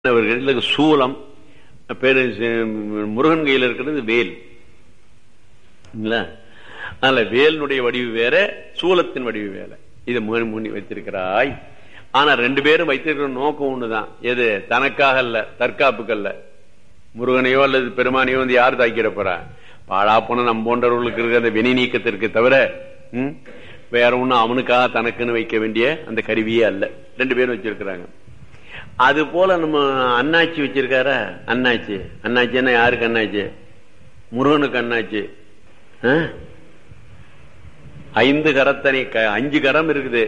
அவர்கள் சூலம் பேரு முருகன் கையில் இருக்கிறது வேல் அதனால வேலினுடைய வடிவு வேற சூலத்தின் வடிவு வேற இது முன்னி வைத்திருக்கிறாய் ஆனா ரெண்டு பேரும் வைத்திருக்கிற நோக்கம் ஒண்ணுதான் எது தனக்காக அல்ல தற்காப்புக்கு அல்ல முருகனையோ அல்லது பெருமானையோ வந்து யார் தாக்கிட போறா பாழா போன நம் போன்றவர்களுக்கு இருக்கிற அந்த வினை நீக்கத்திற்கு தவிர வேற ஒண்ணும் அவனுக்காக தனக்குன்னு வைக்க வேண்டிய அந்த கருவியே அல்ல ரெண்டு பேரும் வச்சிருக்கிறாங்க அது போல நம்ம அண்ணாச்சி வச்சிருக்காரா அண்ணாச்சி அண்ணாச்சின்னா யாருக்கு அண்ணாச்சி முருகனுக்கு அண்ணாச்சி ஐந்து கரத்தனை அஞ்சு கரம் இருக்குது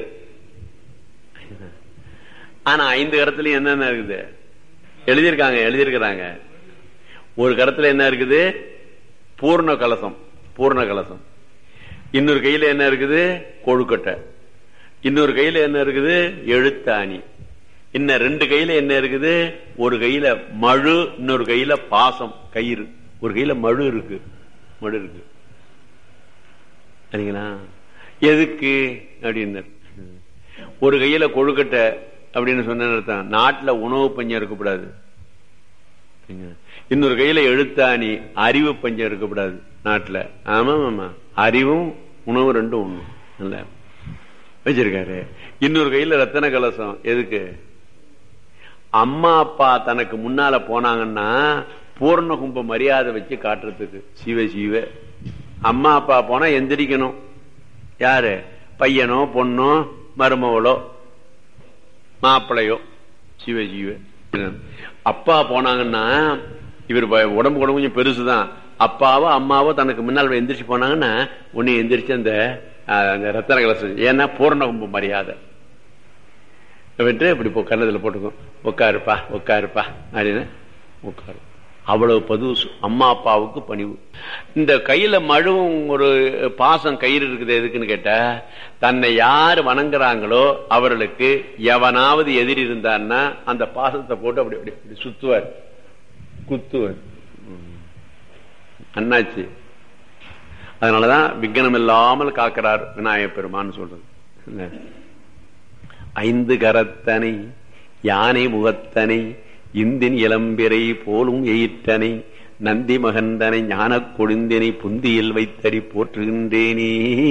ஆனா ஐந்து கரத்துலயும் என்னென்ன இருக்குது எழுதியிருக்காங்க எழுதியிருக்கிறாங்க ஒரு கரத்துல என்ன இருக்குது பூர்ண கலசம் பூர்ண கலசம் இன்னொரு கையில என்ன இருக்குது கொழுக்கட்டை இன்னொரு கையில என்ன இருக்குது எழுத்தாணி இன்னும் ரெண்டு கையில என்ன இருக்குது ஒரு கையில மழு இன்னொரு கையில பாசம் கயிறு ஒரு கையில மழு இருக்கு மழு இருக்கு சரிங்களா எதுக்கு அப்படின்னு ஒரு கையில கொழுக்கட்டை அப்படின்னு சொன்ன நாட்டுல உணவு பஞ்சம் இருக்கக்கூடாது இன்னொரு கையில எழுத்தாணி அறிவு பஞ்சம் இருக்கக்கூடாது நாட்டுல ஆமா ஆமா அறிவும் உணவு ரெண்டும் ஒண்ணு இல்ல வச்சிருக்காரு இன்னொரு கையில ரத்தன கலசம் எதுக்கு அம்மா அப்பா தனக்கு முன்னால போனாங்கன்னா பூர்ண கும்ப மரியாதை வச்சு காட்டுறதுக்கு சிவ சிவ அம்மா அப்பா போனா எந்திரிக்கணும் யாரு பையனோ பொண்ணோ மருமவளோ மாப்பிளையோ சிவ சிவ அப்பா போனாங்கன்னா இவர் உடம்பு கூட கொஞ்சம் பெருசுதான் அப்பாவோ அம்மாவோ தனக்கு முன்னால் எந்திரிச்சு போனாங்கன்னா உன்னை எந்திரிச்சு அந்த ரத்தன கலசம் ஏன்னா பூர்ண கும்ப மரியாதை விட்டு இப்படி கல்லதுல போட்டுக்கும் உட்காருப்பா உட்காருப்பா அப்படின்னு உட்காரு அவ்வளவு பது அம்மா அப்பாவுக்கு பணிவு இந்த கையில மழுவும் ஒரு பாசம் கயிறு இருக்குது எதுக்குன்னு கேட்டா தன்னை யார் வணங்குறாங்களோ அவர்களுக்கு எவனாவது எதிரி இருந்தான்னா அந்த பாசத்தை போட்டு அப்படி அப்படி சுத்துவார் குத்துவார் அண்ணாச்சு அதனாலதான் விக்னம் இல்லாமல் காக்கிறார் விநாயக பெருமான்னு சொல்றது ஐந்து கரத்தனை யானை முகத்தனை இந்தின் இளம்பிறை போலும் எயிற்றனை நந்தி மகந்தனை ஞான கொழுந்தினை புந்தியில் வைத்தடி போற்றுகின்றேனே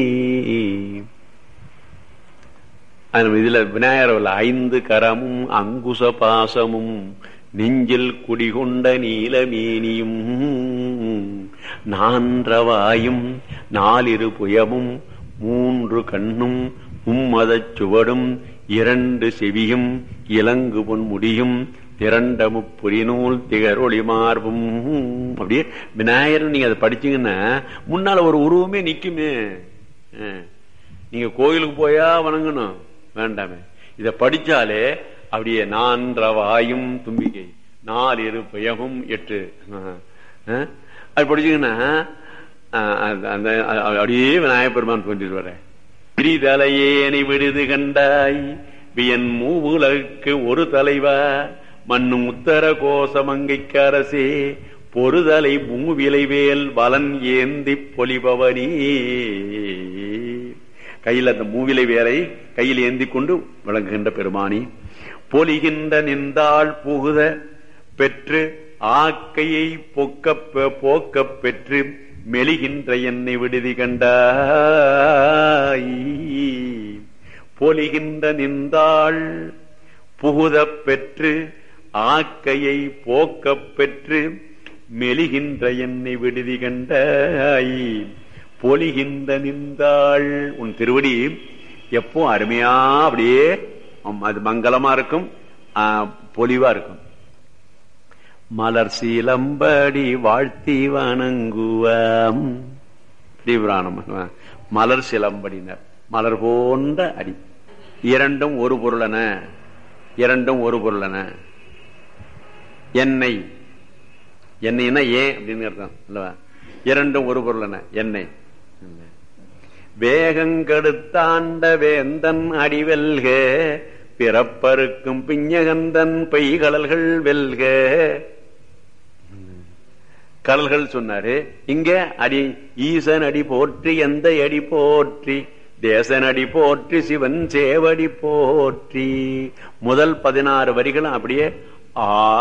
இதுல விநாயகர் ஐந்து கரமும் அங்குச பாசமும் நெஞ்சில் குடிகொண்ட நீலமேனியும் நான்றவாயும் நாலிரு புயமும் மூன்று கண்ணும் மும்மதச் சுவடும் இரண்டு செவியும் இலங்கு பொன் முடியும் திரண்ட முப்புரிநூல் திகரொளி மார்பும் அப்படியே விநாயகர் நீங்க அதை படிச்சீங்கன்னா முன்னால ஒரு உருவமே நிக்குமே நீங்க கோயிலுக்கு போயா வணங்கணும் வேண்டாமே இத படிச்சாலே அப்படியே நான்றவாயும் தும்பிக்கை நாலு இரு பயமும் எட்டு அது படிச்சீங்கன்னா அந்த அப்படியே விநாயகர் பெருமான் தோன்றிட்டு வர பிரிதலையேனை விடுது கண்டாய் வியன் மூவுலகுக்கு ஒரு தலைவா மண்ணும் உத்தர கோசமங்கைக்கு அரசே பொறுதலை மூவிலைவேல் வலன் ஏந்தி பொலிபவனி கையில் அந்த மூவிலை வேலை கையில் ஏந்தி கொண்டு விளங்குகின்ற பெருமானி பொலிகின்ற நின்றாள் புகுத பெற்று ஆக்கையை பொக்க போக்க பெற்று மெலிகின்ற என்னை விடுதி கண்டாய் பொலிகின்ற நின்றாள் புகுத பெற்று ஆக்கையை போக்க பெற்று மெலிகின்ற என்னை விடுதி கண்டாய் பொலிகின்ற நின்றாள் உன் திருவடி எப்போ அருமையா அப்படியே அது மங்களமா இருக்கும் பொலிவா இருக்கும் மலர் சீலம்படி வாழ்த்தி வணங்குவாம் தீவிராணம் மலர் சிலம்படினர் மலர் போன்ற அடி இரண்டும் ஒரு பொருளன இரண்டும் ஒரு பொருளன எண்ணெய் எண்ணெய்னா ஏன் அப்படின்னு அர்த்தம் அல்லவா இரண்டும் ஒரு பொருளன எண்ணெய் வேகங்கெடுத்தாண்ட வேந்தன் அடிவெல்க பிறப்பருக்கும் பிஞ்சகந்தன் பெய்கடல்கள் வெல்க கடல்கள் சொன்னாரு இங்க அடி ஈசன் அடி போற்றி எந்த அடி போற்றி தேசனடி போற்றி சிவன் சேவடி போற்றி முதல் பதினாறு வரிகளும் அப்படியே ஆ